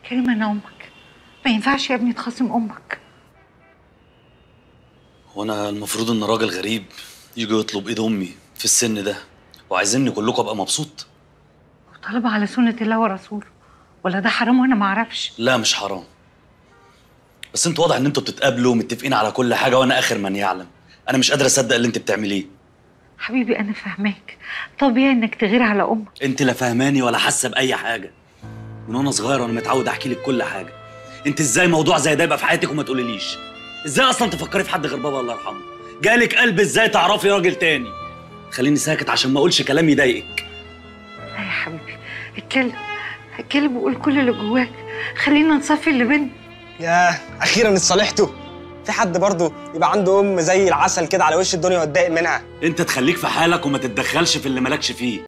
كريم انا امك ما ينفعش يا ابني تخاصم امك وانا المفروض ان راجل غريب يجي يطلب ايد امي في السن ده وعايزيني كلكم ابقى مبسوط طالبة على سنة الله ورسوله ولا ده حرام وانا ما اعرفش لا مش حرام بس انتوا واضح ان انتوا بتتقابلوا ومتفقين على كل حاجه وانا اخر من يعلم انا مش قادر اصدق اللي انت بتعمليه حبيبي انا فاهماك طبيعي انك تغير على امك انت لا فاهماني ولا حاسه باي حاجه من وانا صغير وانا متعود احكي لك كل حاجه انت ازاي موضوع زي ده يبقى في حياتك وما تقوليليش ازاي اصلا تفكري في حد غير بابا الله يرحمه جالك قلب ازاي تعرفي راجل تاني خليني ساكت عشان ما اقولش كلام يضايقك لا يا حبيبي اتكلم اتكلم وقول كل اللي جواك خلينا نصفي اللي بينا ياه اخيرا اتصالحتوا في حد برضه يبقى عنده ام زي العسل كده على وش الدنيا واتضايق منها انت تخليك في حالك وما تتدخلش في اللي مالكش فيه